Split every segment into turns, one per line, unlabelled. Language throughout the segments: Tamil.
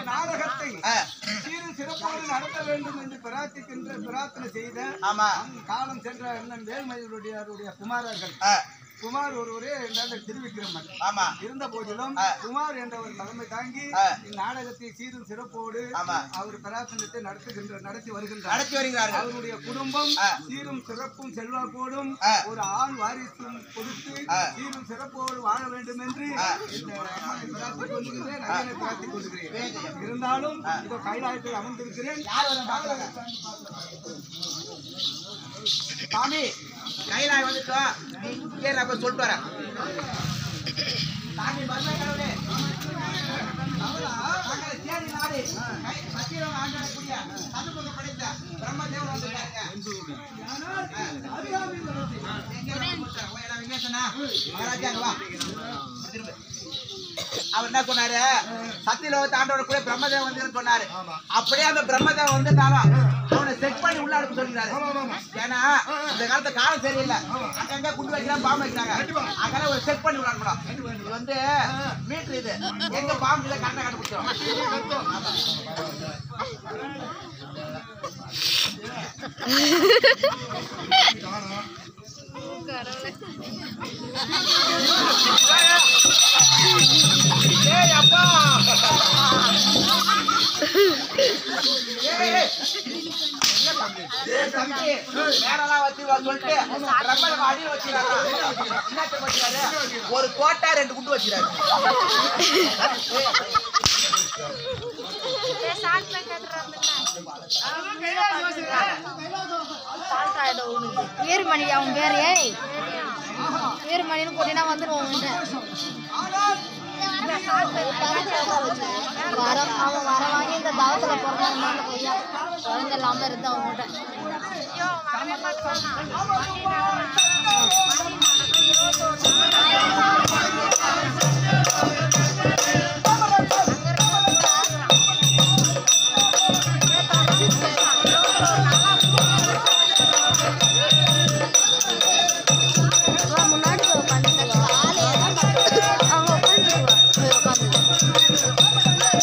நாடகத்தை
ஆ,
சீரும் சிறப்போடு நடத்த வேண்டும் என்று பிரார்த்திக்கின்ற பிரார்த்தனை செய்த
ஆமா
காலம் சென்ற அண்ணன் வேல்மயிலுடைய குமாரர்கள்
ஆ,
குமார் ஒருவரே என்றால் திருவிக்கிரமன்
ஆமா
இருந்த போதிலும்
ஆ.
குமார் என்ற ஒரு தலைமை தாங்கி
ஆ.
இந்நாடகத்தை சீரும் சிறப்போடு
ஆமா.
அவர் பிரார்த்தனத்தை நடத்துகின்ற நடத்தி வருகின்றார்
நடத்தி வருகிறார்கள்
அவருடைய குடும்பம்
ஆ.
சீரும் சிறப்பும் செல்வாக்கோடும்
ஆ.
ஒரு ஆண் வாரிசும் கொடுத்து
ஆ.
சீரும் சிறப்போடு வாழ வேண்டும் என்று
ஆ.
இந்த அம்மனை பிரார்த்திக் கொள்கிறேன் அரியணை பிரார்த்திக் கொள்கிறேன் இருந்தாலும் இதோ கைலாயத்தில் அமர்ந்திருக்கிறேன்
யார் வரும் பார்க்கலாங்க. சாமி கைலாய் வந்துட்டோம் நீ இங்கே இரு, அப்ப சொல்லிட்டு வரேன் சாமி மதுரை கடவுளே சகல சேரி நாடு கை- மத்தியில ஆண்டாடக்கூடிய சதுர்முக படைத்த பிரம்மதேவன் வந்திருக்காருங்க. எங்க இருந்து கூப்பிட்டா? ஓ, எல்லாம் விக்னேசனா? மகாராஜா அங்க வா. திரும்ப. அவர் என்ன சொன்னாரு சத்தியலோகத்தை ஆண்டோட கூட பிரம்மதேவன் வந்து சொன்னாரு அப்படியே அந்த பிரம்மதேவன் வந்துட்டாலும் அவனை செட் பண்ணி உள்ள அனுப்ப சொல்லிருக்காரு ஏன்னா இந்த காலத்து காலம் சரியில்லை அங்கங்க குண்டு வைக்கிறாங்க பாம்பு வைக்கிறாங்க அங்கெல்லாம் ஒரு செட் பண்ணி உள்ள அனுப்பணும் இது வந்து மீட்டர் இது எங்க பாம்பு இல்லை கரெக்டாக கண்டுபிடிச்சோம் ஏய் அப்பா ஏய், ஏய். என்ன தம்பி? ஏய் தம்பி, மேலெல்லாம் வச்சு வா சொல்லிட்டு ரப்பர் அடியில் வச்சுக்கிறாரா? என்ன தெரியுமா வச்சுக்கிறாரு? ஒரு கோட்டை ரெண்டு குண்டு வச்சுக்கிறாரு
வீரமணி அவன் பேர் ஏய் வீரமணின்னு போட்டினா வந்துடுவான் வர அவன் வர வாங்கி இந்த தாவத்துல பிறந்தாங்க அந்த பையன் குழந்தை இல்லாம இருந்து அவங்ககிட்ட அவன் முன்னாடி போய் உட்காந்துருக்கா அவங்க உட்காந்துருவா போய் உட்காந்து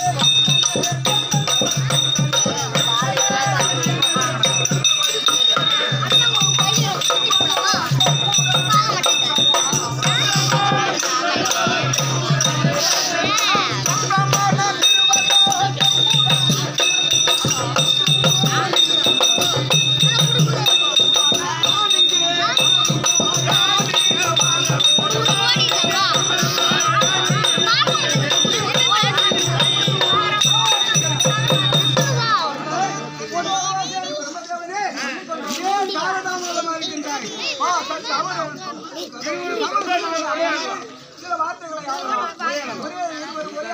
பிரம்மதேவனே, ஏன் காலதாமதமா இருக்கின்றாய்? வா, சற்று அமரு. என்னுடைய சகோதரனான அம்மா, சில வார்த்தைகளை யாரும் ஒரே இருவர் ஒரே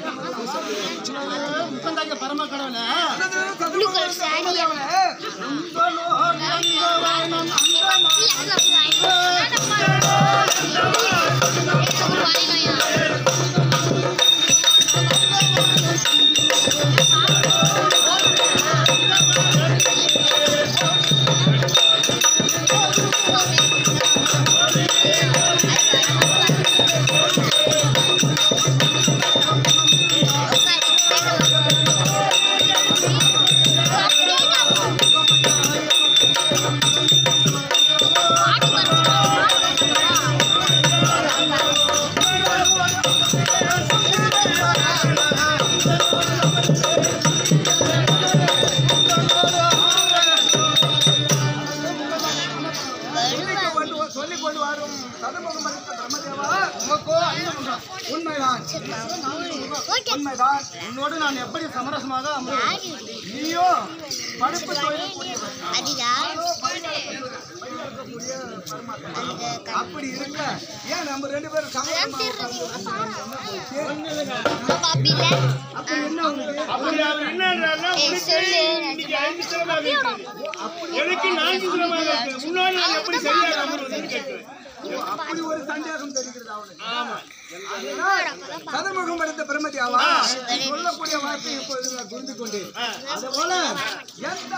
சொல்லிக் கொண்டு சொல்லிக் கொண்டு வரும் சதுமுகம் அளித்த பிரம்மதேவா உமக்கோ ஐயம் உண்மைதான் உண்மைதான் உன்னோடு நான் எப்படி சமரசமாக அமர்வது? நீயோ படிப்பு தொழில் புரியவன். அப்படி இருக்க ஏன் நம்ம ரெண்டு பேரும் சமரசமாக அப்படி என்ன உனக்கு
அப்படி அவர் என்னன்றாருன்னா, உனக்கு இன்னைக்கு ஐந்து சிரமமாக இருக்குது. எனக்கு நான்கு சிரமமாக இருக்குது. முன்னாடி நான் எப்படி சரியாக அமர்வதுன்னு கேட்கிறேன்.
அப்படி ஒரு சந்தேகம் தெரிகிறது அவனுக்கு அதனால் சதுர்முகம் எடுத்த பிரம்மதியாவா நீ சொல்லக்கூடிய வார்த்தை இப்பொழுது நான் புரிந்து கொண்டேன் அதுபோல எந்த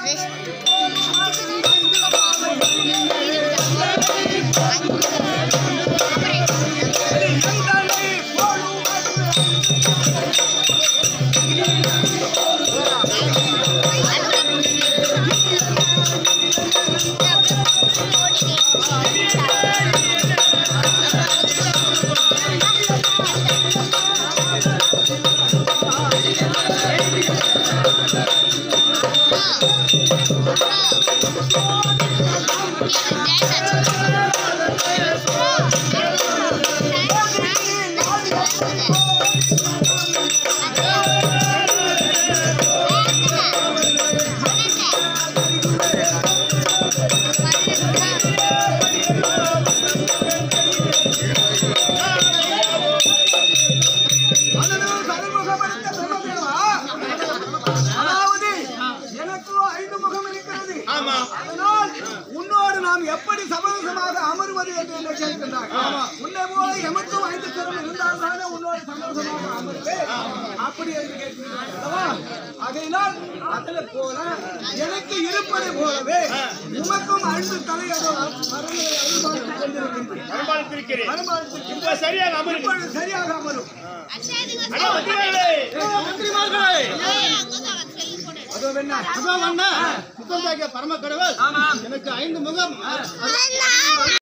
எந்தனை போலும் அதனால் சதுர்முகமளித்த பிரம்மதேவா, அதாவது எனக்கோ ஐந்து முகம் இருக்கிறது
ஆமா
அதனால் உன்னோடு நாம் எப்படி சமரசமாக அமர்வது என்று என்னை கேட்கின்றார் உன்னை போல எமக்கும் ஐந்து சிரம் இருந்தால் தானே உன்னோடு சமரசமாக அமர்வேன் அப்படி என்று கேட்கின்றார் அல்லவா? ஆகையினால் அதில் போல எனக்கு இருப்பதை போலவே உமக்கும் ஐந்து தலையதோ மரங்களை அனுபவித்துக் கொண்டிருக்கின்றேன்
வரமாளித்திருக்கிறேன்
அனுபவித்திருக்கின்றேன்.
இப்ப சரியாக அமருங்க
இப்பொழுது சரியாக அமரும்
அண்ணா மந்திரிகளே
அதோ என்ன
பரம கடவுள் எனக்கு ஐந்து முகம்